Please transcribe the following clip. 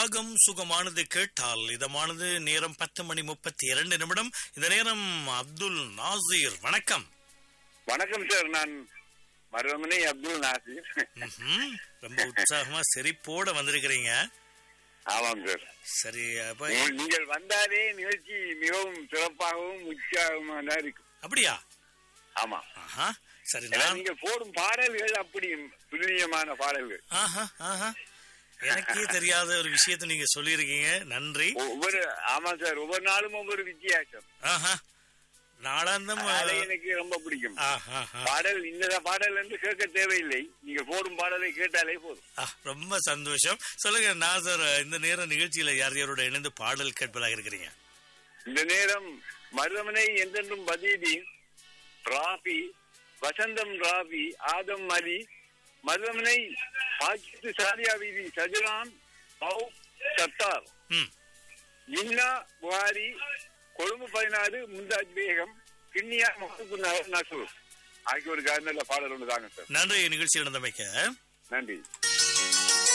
ராகம் சுகமானது கேட்டால் இதமானது நேரம் பத்து மணி முப்பத்தி இரண்டு நிமிடம் இந்த நேரம் அப்துல் நாசீர் வணக்கம் வணக்கம் சார் நான் மருதமனை அப்துல் நாசிர் ம்ஹும். ரொம்ப உற்சாகமா செறிப்போட வந்திருக்கிறீங்க ஆமாம் சார் சரி அப்ப நீ- நீங்கள் வந்தாலே நிகழ்ச்சி மிகவும் சிறப்பாகவும் உற்சாகமாக தான் இருக்கும் அப்படியா ஆமா ஆஹா சரி ஏன்னா நான் நீங்க போடும் பாடல்கள் அப்படி துல்லியமான பாடல்கள் ஆஹா ஆஹா எனக்கே தெரியாத ஒரு விஷயத்தை நீங்க சொல்லியிருக்கீங்க நன்றி ஒவ்வொரு ஆமா சார் ஒவ்வொரு நாளும் ஒவ்வொரு வித்தியாசம் ஆஹா நாளாந்தம் அதனால எனக்கு ரொம்ப பிடிக்கும் ஆஹா ஆஹா. பாடல் இந்த பாடல் என்று கேட்க தேவையில்லை நீங்க போடும் பாடலை கேட்டாலே போதும் ஆ, ரொம்ப சந்தோஷம் சொல்லுங்க நாசர் இந்த நேர நிகழ்ச்சியில யார் யாரோட இணைந்து பாடல் கேட்பதாக இருக்கிறீங்க இந்த நேரம் மருதமனை என்றென்றும் பதீதி ராபி வசந்தம் ராபி ஆதம் அலி மருதமனை பாக்கித்து சாரியா வீதி சஜரான் பவு சத்தார் ம் இன்னா புகாரி கொழும்பு பதினாறு முந்தாஜ் பேகம் கிண்ணியா முகப்பு நசூர் ஆகியோருக்கு நல்ல பாடல் ஒன்று தாங்க சார் நன்றி நிகழ்ச்சி நடந்தமைக்க நன்றி